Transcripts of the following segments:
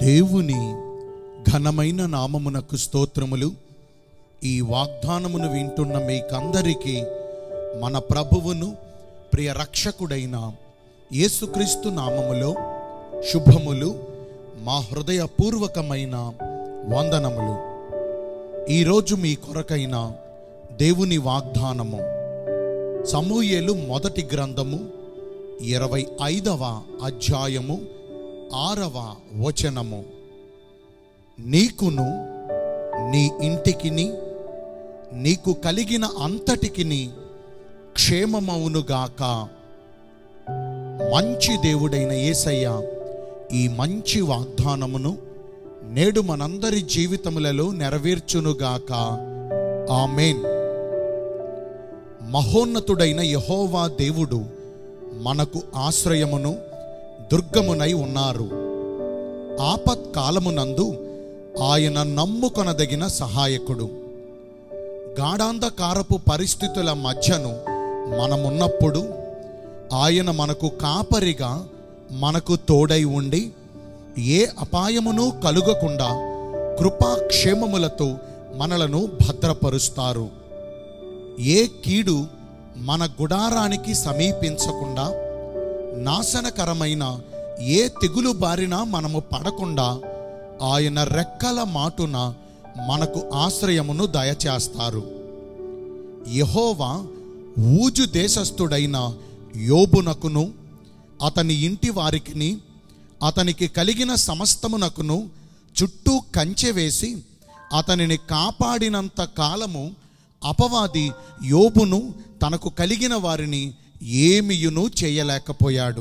దేవుని ఘనమైన నామమునకు స్తోత్రములు ఈ వాగ్దానమును వింటున్న మీకందరికీ మన ప్రభువును ప్రియ రక్షకుడైన యేసుక్రీస్తు నామములో శుభములు మా హృదయపూర్వకమైన వందనములు ఈరోజు మీ కొరకైన దేవుని వాగ్దానము సమూయేలు మొదటి గ్రంథము ఇరవై ఐదవ అధ్యాయము ఆరవ వచనము నీకును నీ ఇంటికిని నీకు కలిగిన అంతటికిని క్షేమమవునుగాక మంచి దేవుడైన యేసయ్య ఈ మంచి వాగ్దానమును నేడు మనందరి జీవితములలో నెరవేర్చునుగాక ఆమెన్ మహోన్నతుడైన యహోవా దేవుడు మనకు ఆశ్రయమును దుర్గమునై ఉన్నారు ఆపత్కాలమునందు ఆయన నమ్ముకొనదగిన సహాయకుడు గాఢాంధకారపు పరిస్థితుల మధ్యను మనమున్నప్పుడు ఆయన మనకు కాపరిగా మనకు తోడై ఉండి ఏ అపాయమును కలుగకుండా కృపాక్షేమములతో మనలను భద్రపరుస్తారు ఏ కీడు మన గుడారానికి సమీపించకుండా నాశనకరమైన ఏ తెగులు బారిన మనము పడకుండా ఆయన రెక్కల మాటున మనకు ఆశ్రయమును దయచేస్తారు యహోవా ఊజు దేశస్థుడైన యోబునకును అతని ఇంటి వారికిని అతనికి కలిగిన సమస్తమునకును చుట్టూ కంచె వేసి అతనిని కాపాడినంత కాలము అపవాది యోబును తనకు కలిగిన వారిని ఏమియును చేయలేకపోయాడు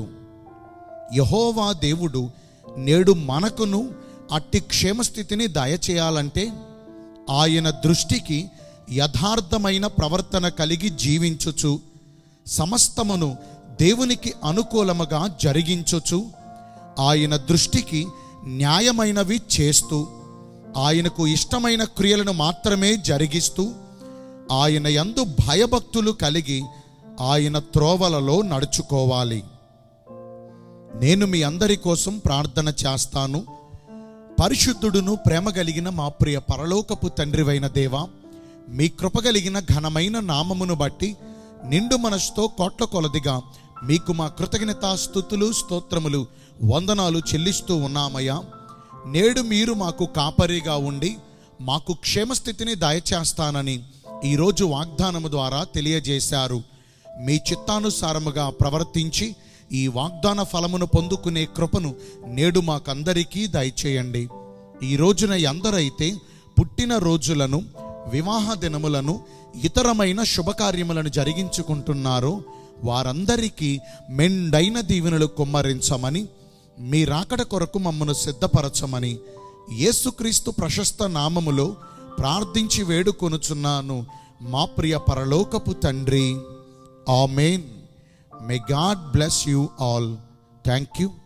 యహోవా దేవుడు నేడు మనకును అట్టి క్షేమస్థితిని దయచేయాలంటే ఆయన దృష్టికి యథార్థమైన ప్రవర్తన కలిగి జీవించుచు సమస్తమును దేవునికి అనుకూలముగా జరిగించుచు ఆయన దృష్టికి న్యాయమైనవి చేస్తూ ఆయనకు ఇష్టమైన క్రియలను మాత్రమే జరిగిస్తూ ఆయన యందు భయభక్తులు కలిగి ఆయన త్రోవలలో నడుచుకోవాలి నేను మీ అందరి కోసం ప్రార్థన చేస్తాను పరిశుద్ధుడును ప్రేమ కలిగిన మా ప్రియ పరలోకపు తండ్రివైన దేవా మీ కృప కలిగిన ఘనమైన నామమును బట్టి నిండు మనసుతో కోట్ల కొలదిగా మీకు మా కృతజ్ఞతా స్థుతులు స్తోత్రములు వందనాలు చెల్లిస్తూ ఉన్నామయ్యా నేడు మీరు మాకు కాపరిగా ఉండి మాకు క్షేమస్థితిని దయచేస్తానని ఈరోజు వాగ్దానము ద్వారా తెలియజేశారు మీ చిత్తానుసారముగా ప్రవర్తించి ఈ వాగ్దాన ఫలమును పొందుకునే కృపను నేడు మాకందరికీ దయచేయండి ఈ రోజున ఎందరైతే పుట్టిన రోజులను వివాహ దినములను ఇతరమైన శుభకార్యములను జరిగించుకుంటున్నారో వారందరికీ మెండైన దీవెనలు కుమ్మరించమని మీ రాకడ కొరకు మమ్మను సిద్ధపరచమని యేసుక్రీస్తు ప్రశస్త నామములో ప్రార్థించి వేడుకొనుచున్నాను మా ప్రియ పరలోకపు తండ్రి amen may God bless you all thank you